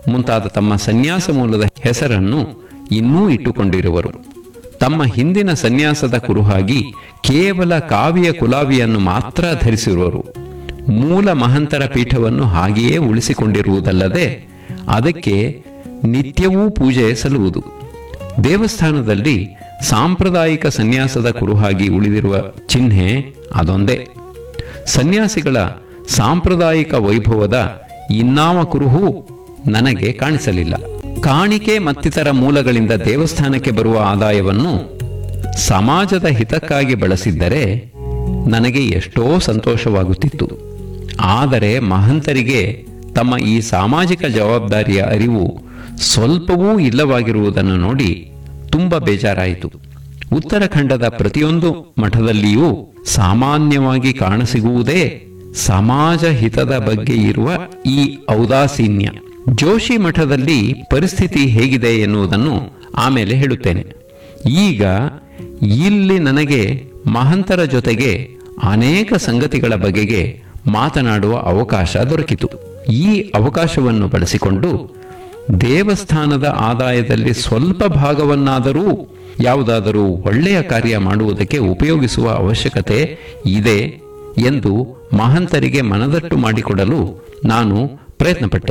ಮುಂತಾದ ತಮ್ಮ ಸನ್ಯಾಸ ಮೂಲದ ಹೆಸರನ್ನು ಇನ್ನೂ ಇಟ್ಟುಕೊಂಡಿರುವರು ತಮ್ಮ ಹಿಂದಿನ ಸನ್ಯಾಸದ ಕುರುಹಾಗಿ ಕೇವಲ ಕಾವಿಯ ಕುಲಾವಿಯನ್ನು ಮಾತ್ರ ಧರಿಸಿರುವರು ಮೂಲ ಮಹಂತರ ಪೀಠವನ್ನು ಹಾಗೆಯೇ ಉಳಿಸಿಕೊಂಡಿರುವುದಲ್ಲದೆ ಅದಕ್ಕೆ ನಿತ್ಯವೂ ಪೂಜೆ ಸಲ್ಲುವುದು ದೇವಸ್ಥಾನದಲ್ಲಿ ಸಾಂಪ್ರದಾಯಿಕ ಸನ್ಯಾಸದ ಕುರುಹಾಗಿ ಉಳಿದಿರುವ ಚಿಹ್ನೆ ಅದೊಂದೇ ಸನ್ಯಾಸಿಗಳ ಸಾಂಪ್ರದಾಯಿಕ ವೈಭವದ ಇನ್ನಾವ ಕುರುಹು ನನಗೆ ಕಾಣಿಸಲಿಲ್ಲ ಕಾಣಿಕೆ ಮತ್ತಿತರ ಮೂಲಗಳಿಂದ ದೇವಸ್ಥಾನಕ್ಕೆ ಬರುವ ಆದಾಯವನ್ನು ಸಮಾಜದ ಹಿತಕ್ಕಾಗಿ ಬಳಸಿದ್ದರೆ ನನಗೆ ಎಷ್ಟೋ ಸಂತೋಷವಾಗುತ್ತಿತ್ತು ಆದರೆ ಮಹಂತರಿಗೆ ತಮ್ಮ ಈ ಸಾಮಾಜಿಕ ಜವಾಬ್ದಾರಿಯ ಅರಿವು ಸ್ವಲ್ಪವೂ ಇಲ್ಲವಾಗಿರುವುದನ್ನು ನೋಡಿ ತುಂಬ ಬೇಜಾರಾಯಿತು ಉತ್ತರಾಖಂಡದ ಪ್ರತಿಯೊಂದು ಮಠದಲ್ಲಿಯೂ ಸಾಮಾನ್ಯವಾಗಿ ಕಾಣಸಿಗುವುದೇ ಸಮಾಜ ಹಿತದ ಬಗ್ಗೆ ಇರುವ ಈ ಔದಾಸೀನ್ಯ ಜೋಶಿ ಮಠದಲ್ಲಿ ಪರಿಸ್ಥಿತಿ ಹೇಗಿದೆ ಎನ್ನುವುದನ್ನು ಆಮೇಲೆ ಹೇಳುತ್ತೇನೆ ಈಗ ಇಲ್ಲಿ ನನಗೆ ಮಹಂತರ ಜೊತೆಗೆ ಅನೇಕ ಸಂಗತಿಗಳ ಬಗೆಗೆ ಮಾತನಾಡುವ ಅವಕಾಶ ದೊರಕಿತು ಈ ಅವಕಾಶವನ್ನು ಬಳಸಿಕೊಂಡು ದೇವಸ್ಥಾನದ ಆದಾಯದಲ್ಲಿ ಸ್ವಲ್ಪ ಭಾಗವನ್ನಾದರೂ ಯಾವುದಾದರೂ ಒಳ್ಳೆಯ ಕಾರ್ಯ ಮಾಡುವುದಕ್ಕೆ ಉಪಯೋಗಿಸುವ ಅವಶ್ಯಕತೆ ಇದೆ ಎಂದು ಮಹಂತರಿಗೆ ಮನದಟ್ಟು ಮಾಡಿಕೊಡಲು ನಾನು ಪ್ರಯತ್ನಪಟ್ಟೆ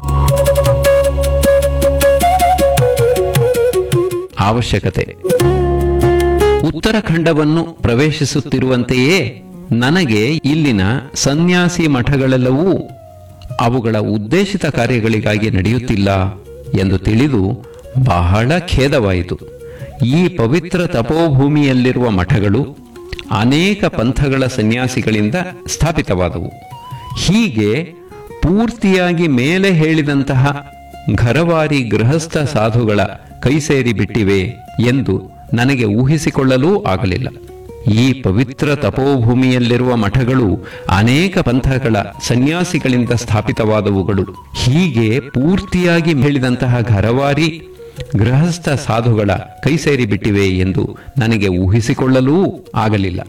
ಅವಶ್ಯಕತೆ ಉತ್ತರಾಖಂಡವನ್ನು ಪ್ರವೇಶಿಸುತ್ತಿರುವಂತೆಯೇ ನನಗೆ ಇಲ್ಲಿನ ಸನ್ಯಾಸಿ ಮಠಗಳೆಲ್ಲವೂ ಅವುಗಳ ಉದ್ದೇಶಿತ ಕಾರ್ಯಗಳಿಗಾಗಿ ನಡೆಯುತ್ತಿಲ್ಲ ಎಂದು ತಿಳಿದು ಬಹಳ ಖೇದವಾಯಿತು ಈ ಪವಿತ್ರ ತಪೋಭೂಮಿಯಲ್ಲಿರುವ ಮಠಗಳು ಅನೇಕ ಪಂಥಗಳ ಸನ್ಯಾಸಿಗಳಿಂದ ಸ್ಥಾಪಿತವಾದವು ಹೀಗೆ ಪೂರ್ತಿಯಾಗಿ ಮೇಲೆ ಹೇಳಿದಂತಹ ಘರವಾರಿ ಗೃಹಸ್ಥ ಸಾಧುಗಳ ಕೈಸೇರಿ ಬಿಟ್ಟಿವೆ ಎಂದು ನನಗೆ ಊಹಿಸಿಕೊಳ್ಳಲೂ ಆಗಲಿಲ್ಲ ಈ ಪವಿತ್ರ ತಪೋಭೂಮಿಯಲ್ಲಿರುವ ಮಠಗಳು ಅನೇಕ ಪಂಥಗಳ ಸನ್ಯಾಸಿಗಳಿಂದ ಸ್ಥಾಪಿತವಾದವುಗಳು ಹೀಗೆ ಪೂರ್ತಿಯಾಗಿ ಹೇಳಿದಂತಹ ಘರವಾರಿ ಗೃಹಸ್ಥ ಸಾಧುಗಳ ಕೈಸೇರಿ ಬಿಟ್ಟಿವೆ ಎಂದು ನನಗೆ ಊಹಿಸಿಕೊಳ್ಳಲೂ ಆಗಲಿಲ್ಲ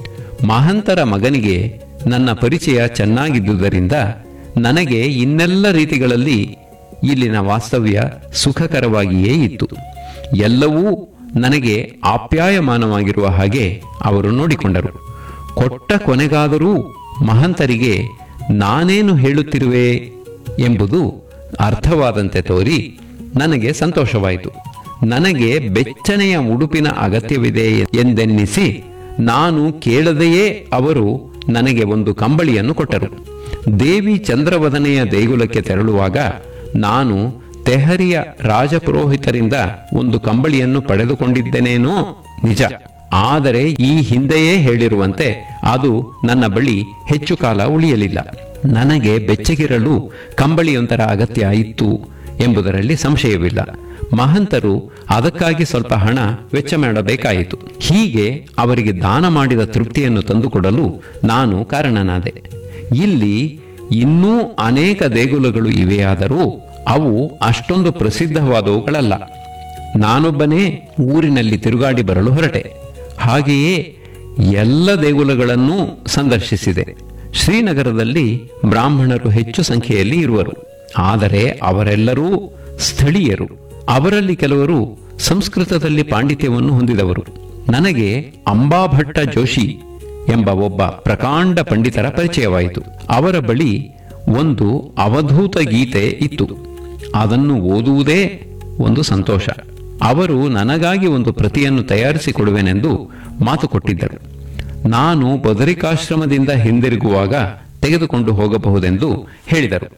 ಮಹಂತರ ಮಗನಿಗೆ ನನ್ನ ಪರಿಚಯ ಚೆನ್ನಾಗಿದ್ದುದರಿಂದ ನನಗೆ ಇನ್ನೆಲ್ಲ ರೀತಿಗಳಲ್ಲಿ ಇಲ್ಲಿನ ವಾಸ್ತವ್ಯ ಸುಖಕರವಾಗಿಯೇ ಇತ್ತು ಎಲ್ಲವೂ ನನಗೆ ಆಪ್ಯಾಯಮಾನವಾಗಿರುವ ಹಾಗೆ ಅವರು ನೋಡಿಕೊಂಡರು ಕೊಟ್ಟ ಕೊನೆಗಾದರೂ ಮಹಂತರಿಗೆ ನಾನೇನು ಹೇಳುತ್ತಿರುವೆ ಎಂಬುದು ಅರ್ಥವಾದಂತೆ ತೋರಿ ನನಗೆ ಸಂತೋಷವಾಯಿತು ನನಗೆ ಬೆಚ್ಚನೆಯ ಉಡುಪಿನ ಅಗತ್ಯವಿದೆ ಎಂದೆನ್ನಿಸಿ ನಾನು ಕೇಳದೆಯೇ ಅವರು ನನಗೆ ಒಂದು ಕಂಬಳಿಯನ್ನು ಕೊಟ್ಟರು ದೇವಿ ಚಂದ್ರವದನೆಯ ದೇಗುಲಕ್ಕೆ ತೆರಳುವಾಗ ನಾನು ತೆಹರಿಯ ರಾಜಪುರೋಹಿತರಿಂದ ಒಂದು ಕಂಬಳಿಯನ್ನು ಪಡೆದುಕೊಂಡಿದ್ದೇನೇನೋ ನಿಜ ಆದರೆ ಈ ಹಿಂದೆಯೇ ಹೇಳಿರುವಂತೆ ಅದು ನನ್ನ ಬಳಿ ಹೆಚ್ಚು ಕಾಲ ಉಳಿಯಲಿಲ್ಲ ನನಗೆ ಬೆಚ್ಚಗಿರಲು ಕಂಬಳಿಯೊಂದರ ಅಗತ್ಯ ಇತ್ತು ಎಂಬುದರಲ್ಲಿ ಸಂಶಯವಿಲ್ಲ ಮಹಂತರು ಅದಕ್ಕಾಗಿ ಸ್ವಲ್ಪ ಹಣ ವೆಚ್ಚ ಮಾಡಬೇಕಾಯಿತು ಹೀಗೆ ಅವರಿಗೆ ದಾನ ಮಾಡಿದ ತೃಪ್ತಿಯನ್ನು ತಂದುಕೊಡಲು ನಾನು ಕಾರಣನಾದೆ ಇಲ್ಲಿ ಇನ್ನೂ ಅನೇಕ ದೇಗುಲಗಳು ಇವೆಯಾದರೂ ಅವು ಅಷ್ಟೊಂದು ಪ್ರಸಿದ್ಧವಾದವುಗಳಲ್ಲ ನಾನೊಬ್ಬನೇ ಊರಿನಲ್ಲಿ ತಿರುಗಾಡಿ ಬರಲು ಹೊರಟೆ ಹಾಗೆಯೇ ಎಲ್ಲ ದೇಗುಲಗಳನ್ನೂ ಸಂದರ್ಶಿಸಿದೆ ಶ್ರೀನಗರದಲ್ಲಿ ಬ್ರಾಹ್ಮಣರು ಹೆಚ್ಚು ಸಂಖ್ಯೆಯಲ್ಲಿ ಇರುವರು ಆದರೆ ಅವರೆಲ್ಲರೂ ಸ್ಥಳೀಯರು ಅವರಲ್ಲಿ ಕೆಲವರು ಸಂಸ್ಕೃತದಲ್ಲಿ ಪಾಂಡಿತ್ಯವನ್ನು ಹೊಂದಿದವರು ನನಗೆ ಅಂಬಾಭಟ್ಟ ಜೋಶಿ ಎಂಬ ಒಬ್ಬ ಪ್ರಕಾಂಡ ಪಂಡಿತರ ಪರಿಚಯವಾಯಿತು ಅವರ ಬಳಿ ಒಂದು ಅವಧೂತ ಗೀತೆ ಇತ್ತು ಅದನ್ನು ಓದುವುದೇ ಒಂದು ಸಂತೋಷ ಅವರು ನನಗಾಗಿ ಒಂದು ಪ್ರತಿಯನ್ನು ತಯಾರಿಸಿಕೊಡುವೆನೆಂದು ಮಾತು ಕೊಟ್ಟಿದ್ದರು ನಾನು ಬದರಿಕಾಶ್ರಮದಿಂದ ಹಿಂದಿರುಗುವಾಗ ತೆಗೆದುಕೊಂಡು ಹೋಗಬಹುದೆಂದು ಹೇಳಿದರು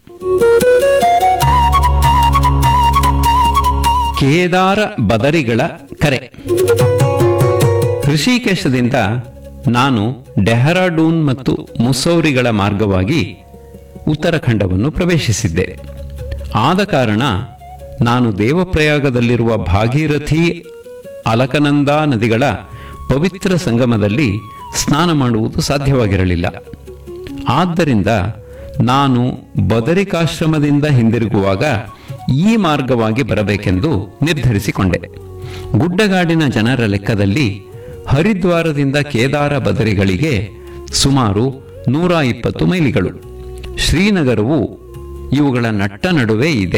ಕೇದಾರ ಬದರಿಗಳ ಕರೆ ಋಷಿಕೇಶದಿಂದ ನಾನು ಡೆಹರಾಡೂನ್ ಮತ್ತು ಮುಸೌರಿಗಳ ಮಾರ್ಗವಾಗಿ ಉತ್ತರಾಖಂಡವನ್ನು ಪ್ರವೇಶಿಸಿದ್ದೆ ಆದ ಕಾರಣ ನಾನು ದೇವಪ್ರಯಾಗದಲ್ಲಿರುವ ಭಾಗೀರಥಿ ಅಲಕನಂದ ನದಿಗಳ ಪವಿತ್ರ ಸಂಗಮದಲ್ಲಿ ಸ್ನಾನ ಮಾಡುವುದು ಸಾಧ್ಯವಾಗಿರಲಿಲ್ಲ ಆದ್ದರಿಂದ ನಾನು ಬದರಿಕಾಶ್ರಮದಿಂದ ಹಿಂದಿರುಗುವಾಗ ಈ ಮಾರ್ಗವಾಗಿ ಬರಬೇಕೆಂದು ನಿರ್ಧರಿಸಿಕೊಂಡೆ ಗುಡ್ಡಗಾಡಿನ ಜನರ ಲೆಕ್ಕದಲ್ಲಿ ಹರಿದ್ವಾರದಿಂದ ಕೇದಾರ ಬದರಿಗಳಿಗೆ ಸುಮಾರು ನೂರ ಇಪ್ಪತ್ತು ಮೈಲಿಗಳು ಶ್ರೀನಗರವು ಇವುಗಳ ನಟ್ಟ ನಡುವೆ ಇದೆ